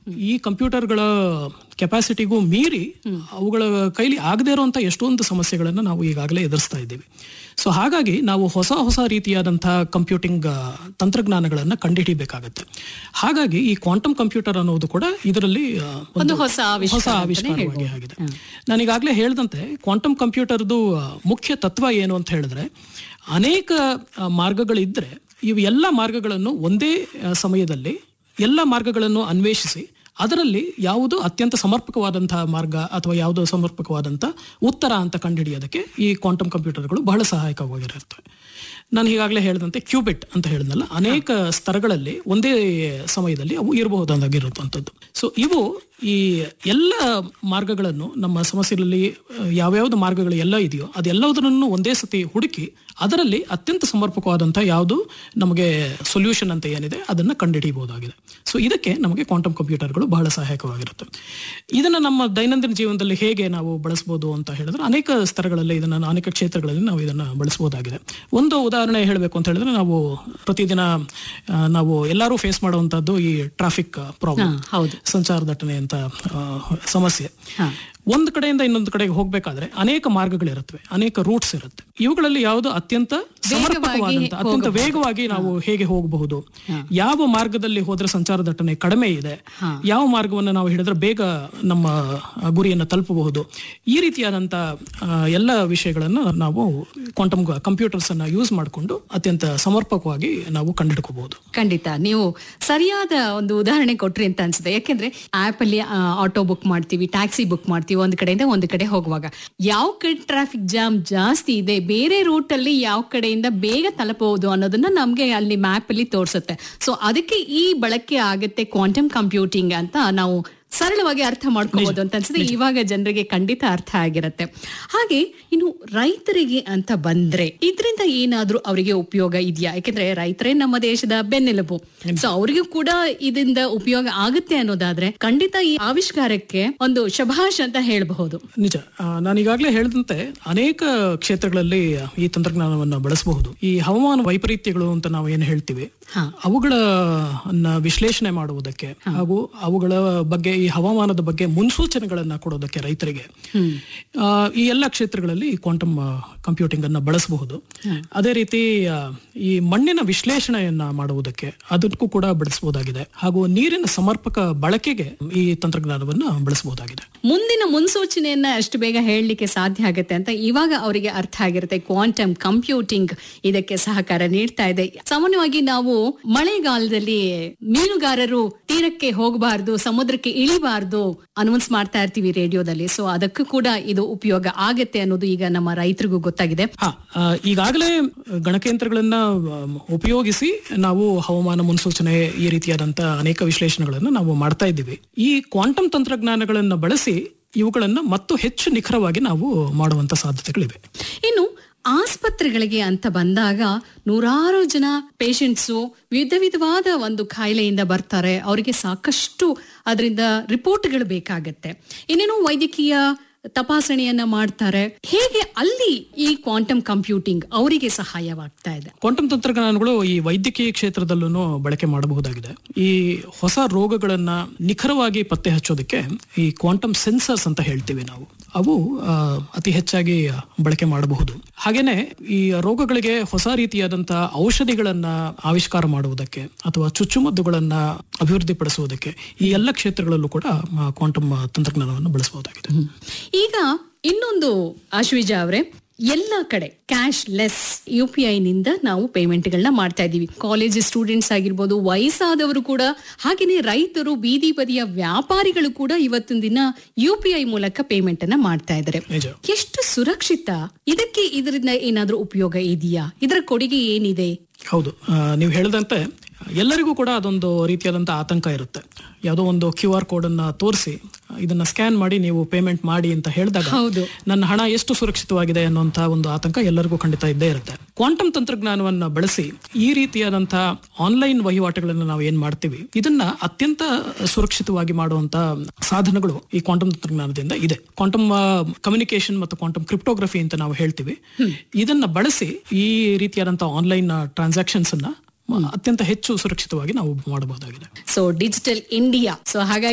ಈ ಕಂಪ್ಯೂಟರ್ಗಳ ಕೆಪಾಸಿಟಿಗೂ ಮೀರಿ ಅವುಗಳ ಕೈಲಿ ಆಗದೇ ಇರುವಂತ ಎಷ್ಟೊಂದು ಸಮಸ್ಯೆಗಳನ್ನು ನಾವು ಈಗಾಗಲೇ ಎದುರಿಸ್ತಾ ಇದ್ದೀವಿ ಸೊ ಹಾಗಾಗಿ ನಾವು ಹೊಸ ಹೊಸ ರೀತಿಯಾದಂತಹ ಕಂಪ್ಯೂಟಿಂಗ್ ಆ, ತಂತ್ರಜ್ಞಾನಗಳನ್ನ ಕಂಡುಹಿಡಿಬೇಕಾಗತ್ತೆ ಹಾಗಾಗಿ ಈ ಕ್ವಾಂಟಮ್ ಕಂಪ್ಯೂಟರ್ ಅನ್ನೋದು ಕೂಡ ಇದರಲ್ಲಿ ಆ, ಒಂದು ಹೊಸ ಆವಿಷ್ಕಾರ ಹೊಸ ಅಂತಾನೆ ಆವಿಷ್ಕಾರವಾಗಿ ಆಗಿದೆ ನಾನೀಗಾಗಲೇ ಹೇಳ್ದಂತೆ ಕ್ವಾಂಟಮ್ ಕಂಪ್ಯೂಟರ್ದು ಆ, ಮುಖ್ಯ ತತ್ವ ಏನು ಅಂತ ಹೇಳಿದ್ರೆ ಅನೇಕ ಆ, ಮಾರ್ಗಗಳಿದ್ರೆ ಇವು ಎಲ್ಲ ಮಾರ್ಗಗಳನ್ನು ಒಂದೇ ಆ, ಸಮಯದಲ್ಲಿ ಎಲ್ಲ ಮಾರ್ಗಗಳನ್ನು ಅನ್ವೇಷಿಸಿ ಅದರಲ್ಲಿ ಯಾವುದು ಅತ್ಯಂತ ಸಮರ್ಪಕವಾದಂತಹ ಮಾರ್ಗ ಅಥವಾ ಯಾವುದು ಸಮರ್ಪಕವಾದಂಥ ಉತ್ತರ ಅಂತ ಕಂಡುಹಿಡಿಯೋದಕ್ಕೆ ಈ ಕ್ವಾಂಟಮ್ ಕಂಪ್ಯೂಟರ್ಗಳು ಬಹಳ ಸಹಾಯಕವಾಗಿರುತ್ತವೆ ನಾನು ಈಗಾಗಲೇ ಹೇಳಿದಂತೆ ಕ್ಯೂಬಿಟ್ ಅಂತ ಹೇಳಿದ್ನಲ್ಲ ಅನೇಕ ಸ್ತರಗಳಲ್ಲಿ ಒಂದೇ ಸಮಯದಲ್ಲಿ ಅವು ಇರಬಹುದಾಗಿರುವಂಥದ್ದು ಸೊ ಇವು ಈ ಎಲ್ಲ ಮಾರ್ಗಗಳನ್ನು ನಮ್ಮ ಸಮಸ್ಯೆಗಳಲ್ಲಿ ಆ, ಯಾವ್ಯಾವ್ದು ಮಾರ್ಗಗಳು ಎಲ್ಲ ಇದೆಯೋ ಅದೆಲ್ಲದರನ್ನು ಒಂದೇ ಸತಿ ಹುಡುಕಿ ಅದರಲ್ಲಿ ಅತ್ಯಂತ ಸಮರ್ಪಕವಾದಂಥ ಯಾವುದು ನಮಗೆ ಸೊಲ್ಯೂಷನ್ ಅಂತ ಏನಿದೆ ಅದನ್ನು ಕಂಡುಹಿಡಿಯಬಹುದಾಗಿದೆ ಸೊ ಇದಕ್ಕೆ ನಮಗೆ ಕ್ವಾಂಟಮ್ ಕಂಪ್ಯೂಟರ್ಗಳು ಬಹಳ ಸಹಾಯಕವಾಗಿರುತ್ತೆ ಇದನ್ನು ನಮ್ಮ ದೈನಂದಿನ ಜೀವನದಲ್ಲಿ ಹೇಗೆ ನಾವು ಬಳಸ್ಬೋದು ಅಂತ ಹೇಳಿದ್ರೆ ಅನೇಕ ಸ್ತರಗಳಲ್ಲಿ ಇದನ್ನು ಅನೇಕ ಕ್ಷೇತ್ರಗಳಲ್ಲಿ ನಾವು ಇದನ್ನು ಬಳಸಬಹುದಾಗಿದೆ ಒಂದು ಉದಾಹರಣೆ ಹೇಳಬೇಕು ಅಂತ ಹೇಳಿದ್ರೆ ನಾವು ಪ್ರತಿದಿನ ಆ, ನಾವು ಎಲ್ಲರೂ ಫೇಸ್ ಮಾಡುವಂಥದ್ದು ಈ ಟ್ರಾಫಿಕ್ ಪ್ರಾಬ್ಲಮ್ ಹೌದು ಸಂಚಾರ ದಟ್ಟಣೆ ಅಂತ ಆ, ಸಮಸ್ಯೆ ಒಂದು ಕಡೆಯಿಂದ ಇನ್ನೊಂದು ಕಡೆಗೆ ಹೋಗ್ಬೇಕಾದ್ರೆ ಅನೇಕ ಮಾರ್ಗಗಳಿರುತ್ತವೆ ಅನೇಕ ರೂಟ್ಸ್ ಇರುತ್ತೆ ಇವುಗಳಲ್ಲಿ ಯಾವುದು ಅತ್ಯಂತ ಸಮರ್ಪಕವಾದಂತ ಅತ್ಯಂತ ವೇಗವಾಗಿ ನಾವು ಹೇಗೆ ಹೋಗಬಹುದು ಯಾವ ಮಾರ್ಗದಲ್ಲಿ ಹೋದ್ರೆ ಸಂಚಾರ ದಟ್ಟಣೆ ಕಡಿಮೆ ಇದೆ ಯಾವ ಮಾರ್ಗವನ್ನು ನಾವು ಹಿಡಿದ್ರೆ ಬೇಗ ನಮ್ಮ ಆ, ಗುರಿಯನ್ನು ತಲುಪಬಹುದು ಈ ರೀತಿಯಾದಂತ ಆ, ಎಲ್ಲ ವಿಷಯಗಳನ್ನು ನಾವು ಕ್ವಾಂಟಮ್ ಕಂಪ್ಯೂಟರ್ಸ್ ಅನ್ನ ಯೂಸ್ ಮಾಡಿಕೊಂಡು ಅತ್ಯಂತ ಸಮರ್ಪಕವಾಗಿ ನಾವು ಕಂಡುಹಿಡ್ಕೋಬಹುದು ಖಂಡಿತ ನೀವು ಸರಿಯಾದ ಒಂದು ಉದಾಹರಣೆ ಕೊಟ್ರಿ ಅಂತ ಅನ್ಸುತ್ತೆ ಯಾಕೆಂದ್ರೆ ಆಪ್ ಅಲ್ಲಿ ಆಟೋ ಬುಕ್ ಮಾಡ್ತೀವಿ ಟ್ಯಾಕ್ಸಿ ಬುಕ್ ಮಾಡ್ತೀವಿ ಒಂದ್ ಕಡೆಯಿಂದ ಒಂದ್ ಕಡೆ ಹೋಗುವಾಗ ಯಾವ ಕಡೆ ಟ್ರಾಫಿಕ್ ಜಾಮ್ ಜಾಸ್ತಿ ಇದೆ ಬೇರೆ ರೂಟ್ ಅಲ್ಲಿ ಯಾವ ಕಡೆಯಿಂದ ಬೇಗ ತಲುಪಬಹುದು ಅನ್ನೋದನ್ನ ನಮ್ಗೆ ಅಲ್ಲಿ ಮ್ಯಾಪ್ ಅಲ್ಲಿ ತೋರಿಸುತ್ತೆ ಸೊ ಅದಕ್ಕೆ ಈ ಬಳಕೆ ಆಗುತ್ತೆ ಕ್ವಾಂಟಮ್ ಕಂಪ್ಯೂಟಿಂಗ್ ಅಂತ ನಾವು ಸರಳವಾಗಿ ಅರ್ಥ ಮಾಡ್ಕೋಬಹುದು ಅಂತ ಅನ್ಸುತ್ತೆ ಇವಾಗ ಜನರಿಗೆ ಖಂಡಿತ ಅರ್ಥ ಆಗಿರತ್ತೆ ಹಾಗೆ ಇನ್ನು ರೈತರಿಗೆ ಅಂತ ಬಂದ್ರೆ ಇದರಿಂದ ಏನಾದ್ರೂ ಅವರಿಗೆ ಉಪಯೋಗ ಇದೆಯಾ ಯಾಕೆಂದ್ರೆ ರೈತರೇ ನಮ್ಮ ದೇಶದ ಬೆನ್ನೆಲುಬು ಸೊ ಅವರಿಗೂ ಕೂಡ ಇದರಿಂದ ಉಪಯೋಗ ಆಗುತ್ತೆ ಅನ್ನೋದಾದ್ರೆ ಖಂಡಿತ ಈ ಆವಿಷ್ಕಾರಕ್ಕೆ ಒಂದು ಶಭಾಷ್ ಅಂತ ಹೇಳಬಹುದು ನಿಜ ಆ, ನಾನು ಈಗಾಗಲೇ ಹೇಳಿದಂತೆ ಅನೇಕ ಕ್ಷೇತ್ರಗಳಲ್ಲಿ ಈ ತಂತ್ರಜ್ಞಾನವನ್ನು ಬಳಸಬಹುದು ಈ ಹವಾಮಾನ ವೈಪರೀತ್ಯಗಳು ಅಂತ ನಾವು ಏನು ಹೇಳ್ತೀವಿ ಅವುಗಳ ಅನ್ನ ವಿಶ್ಲೇಷಣೆ ಮಾಡುವುದಕ್ಕೆ ಹಾಗೂ ಅವುಗಳ ಬಗ್ಗೆ ಈ ಹವಾಮಾನದ ಬಗ್ಗೆ ಮುನ್ಸೂಚನೆಗಳನ್ನ ಕೊಡೋದಕ್ಕೆ ರೈತರಿಗೆ ಆ, ಈ ಎಲ್ಲ ಕ್ಷೇತ್ರಗಳಲ್ಲಿ ಕ್ವಾಂಟಮ್ ಕಂಪ್ಯೂಟಿಂಗ್ ಅನ್ನ ಬಳಸಬಹುದು ಅದೇ ರೀತಿ ಆ, ಈ ಮಣ್ಣಿನ ವಿಶ್ಲೇಷಣೆಯನ್ನ ಮಾಡುವುದಕ್ಕೆ ಅದಕ್ಕೂ ಕೂಡ ಬಳಸಬಹುದಾಗಿದೆ ಹಾಗೂ ನೀರಿನ ಸಮರ್ಪಕ ಬಳಕೆಗೆ ಈ ತಂತ್ರಜ್ಞಾನವನ್ನ ಬಳಸಬಹುದಾಗಿದೆ ಮುಂದಿನ ಮುನ್ಸೂಚನೆಯನ್ನ ಅಷ್ಟು ಬೇಗ ಹೇಳಲಿಕ್ಕೆ ಸಾಧ್ಯ ಆಗುತ್ತೆ ಅಂತ ಇವಾಗ ಅವರಿಗೆ ಅರ್ಥ ಆಗಿರುತ್ತೆ ಕ್ವಾಂಟಮ್ ಕಂಪ್ಯೂಟಿಂಗ್ ಇದಕ್ಕೆ ಸಹಕಾರ ನೀಡ್ತಾ ಇದೆ ಸಾಮಾನ್ಯವಾಗಿ ನಾವು ಮಳೆಗಾಲದಲ್ಲಿ ಮೀನುಗಾರರು ತೀರಕ್ಕೆ ಹೋಗಬಾರ್ದು ಸಮುದ್ರಕ್ಕೆ ಇಳಿಬಾರ್ದು ಅನೌನ್ಸ್ ಮಾಡ್ತಾ ಇರ್ತೀವಿ ರೇಡಿಯೋದಲ್ಲಿ ಸೊ ಅದಕ್ಕೂ ಕೂಡ ಇದು ಉಪಯೋಗ ಆಗತ್ತೆ ಅನ್ನೋದು ಈಗ ನಮ್ಮ ರೈತರಿಗೂ ಗೊತ್ತಾಗಿದೆ ಹಾ ಆ, ಈಗಾಗಲೇ ಗಣಕಯಂತ್ರಗಳನ್ನ ಆ, ಉಪಯೋಗಿಸಿ ನಾವು ಹವಾಮಾನ ಮುನ್ಸೂಚನೆ ಈ ರೀತಿಯಾದಂತ ಅನೇಕ ವಿಶ್ಲೇಷಣೆಗಳನ್ನು ನಾವು ಮಾಡ್ತಾ ಇದ್ದೀವಿ ಈ ಕ್ವಾಂಟಮ್ ತಂತ್ರಜ್ಞಾನಗಳನ್ನ ಬಳಸಿ ಇವುಗಳನ್ನ ಮತ್ತು ಹೆಚ್ಚು ನಿಖರವಾಗಿ ನಾವು ಮಾಡುವಂತ ಸಾಧ್ಯತೆಗಳಿವೆ ಇನ್ನು ಆಸ್ಪತ್ರೆಗಳಿಗೆ ಅಂತ ಬಂದಾಗ ನೂರಾರು ಜನ ಪೇಷಂಟ್ಸು ವಿಧ ವಿಧವಾದ ಒಂದು ಕಾಯಿಲೆಯಿಂದ ಬರ್ತಾರೆ ಅವರಿಗೆ ಸಾಕಷ್ಟು ಅದರಿಂದ ರಿಪೋರ್ಟ್ಗಳು ಬೇಕಾಗತ್ತೆ ಇನ್ನೇನು ವೈದ್ಯಕೀಯ ತಪಾಸಣೆಯನ್ನ ಮಾಡ್ತಾರೆ ಹೇಗೆ ಅಲ್ಲಿ ಈ ಕ್ವಾಂಟಮ್ ಕಂಪ್ಯೂಟಿಂಗ್ ಅವರಿಗೆ ಸಹಾಯವಾಗ್ತಾ ಇದೆ ಕ್ವಾಂಟಮ್ ತಂತ್ರಜ್ಞಾನಗಳು ಈ ವೈದ್ಯಕೀಯ ಕ್ಷೇತ್ರದಲ್ಲೂ ಬಳಕೆ ಮಾಡಬಹುದಾಗಿದೆ ಈ ಹೊಸ ರೋಗಗಳನ್ನ ನಿಖರವಾಗಿ ಪತ್ತೆ ಹಚ್ಚೋದಕ್ಕೆ ಈ ಕ್ವಾಂಟಮ್ ಸೆನ್ಸರ್ಸ್ ಅಂತ ಹೇಳ್ತೀವಿ ನಾವು ಅವು ಆ, ಅತಿ ಹೆಚ್ಚಾಗಿ ಬಳಕೆ ಮಾಡಬಹುದು ಹಾಗೇನೆ ಈ ರೋಗಗಳಿಗೆ ಹೊಸ ರೀತಿಯಾದಂತಹ ಔಷಧಿಗಳನ್ನ ಆವಿಷ್ಕಾರ ಮಾಡುವುದಕ್ಕೆ ಅಥವಾ ಚುಚ್ಚುಮದ್ದುಗಳನ್ನ ಅಭಿವೃದ್ಧಿಪಡಿಸುವುದಕ್ಕೆ ಈ ಎಲ್ಲ ಕ್ಷೇತ್ರಗಳಲ್ಲೂ ಕೂಡ ಕ್ವಾಂಟಮ್ ತಂತ್ರಜ್ಞಾನವನ್ನು ಬಳಸಬಹುದಾಗಿದೆ ಈಗ ಇನ್ನೊಂದು ಆಶ್ವಿಜಾ ಅವರೇ ಎಲ್ಲ ಕಡೆ cashless U P I ನಿಂದ ನಾವು ಪೇಮೆಂಟ್ ಗಳನ್ನ ಮಾಡ್ತಾ ಇದೀವಿ ಕಾಲೇಜ್ ಸ್ಟೂಡೆಂಟ್ಸ್ ಆಗಿರ್ಬೋದು ವಯಸ್ಸಾದವರು ಕೂಡ ಹಾಗೇನೆ ರೈತರು ಬೀದಿ ಬದಿಯ ವ್ಯಾಪಾರಿಗಳು ಕೂಡ ಇವತ್ತಿನ ದಿನ ಯು ಪಿ ಐ ಮೂಲಕ ಪೇಮೆಂಟ್ ಅನ್ನ ಮಾಡ್ತಾ ಇದ್ದಾರೆ ನಿಜ ಎಷ್ಟು ಸುರಕ್ಷಿತ ಇದಕ್ಕೆ ಇದರಿಂದ ಏನಾದ್ರೂ ಉಪಯೋಗ ಇದೆಯಾ ಇದರ ಕೊಡುಗೆ ಏನಿದೆ ಹೌದು ಆ, ನೀವು ಹೇಳಿದಂತೆ ಎಲ್ಲರಿಗೂ ಕೂಡ ಅದೊಂದು ರೀತಿಯಾದಂಥ ಆತಂಕ ಇರುತ್ತೆ ಯಾವುದೋ ಒಂದು ಕ್ಯೂ ಆರ್ ಕೋಡ್ ಅನ್ನ ತೋರಿಸಿ ಇದನ್ನ ಸ್ಕ್ಯಾನ್ ಮಾಡಿ ನೀವು ಪೇಮೆಂಟ್ ಮಾಡಿ ಅಂತ ಹೇಳಿದಾಗ ಹೌದು. ನನ್ನ ಹಣ ಎಷ್ಟು ಸುರಕ್ಷಿತವಾಗಿದೆ ಅನ್ನುವಂಥ ಒಂದು ಆತಂಕ ಎಲ್ಲರಿಗೂ ಖಂಡಿತ ಇದ್ದೇ ಇರುತ್ತೆ ಕ್ವಾಂಟಮ್ ತಂತ್ರಜ್ಞಾನವನ್ನ ಬಳಸಿ ಈ ರೀತಿಯಾದಂತಹ ಆನ್ಲೈನ್ ವಹಿವಾಟುಗಳನ್ನು ನಾವು ಏನ್ ಮಾಡ್ತೀವಿ ಇದನ್ನ ಅತ್ಯಂತ ಸುರಕ್ಷಿತವಾಗಿ ಮಾಡುವಂತ ಸಾಧನಗಳು ಈ ಕ್ವಾಂಟಮ್ ತಂತ್ರಜ್ಞಾನದಿಂದ ಇದೆ ಕ್ವಾಂಟಮ್ ಕಮ್ಯುನಿಕೇಶನ್ ಮತ್ತು ಕ್ವಾಂಟಮ್ ಕ್ರಿಪ್ಟೋಗ್ರಫಿ ಅಂತ ನಾವು ಹೇಳ್ತೀವಿ ಇದನ್ನ ಬಳಸಿ ಈ ರೀತಿಯಾದಂತಹ ಆನ್ಲೈನ್ ಟ್ರಾನ್ಸಾಕ್ಷನ್ಸ್ ಅನ್ನ ಅತ್ಯಂತ ಹೆಚ್ಚು ಸುರಕ್ಷಿತವಾಗಿ ನಾವು ಮಾಡಬಹುದಾಗಿದೆ ಸೊ ಡಿಜಿಟಲ್ ಇಂಡಿಯಾ ಸೊ ಹಾಗಾಗಿ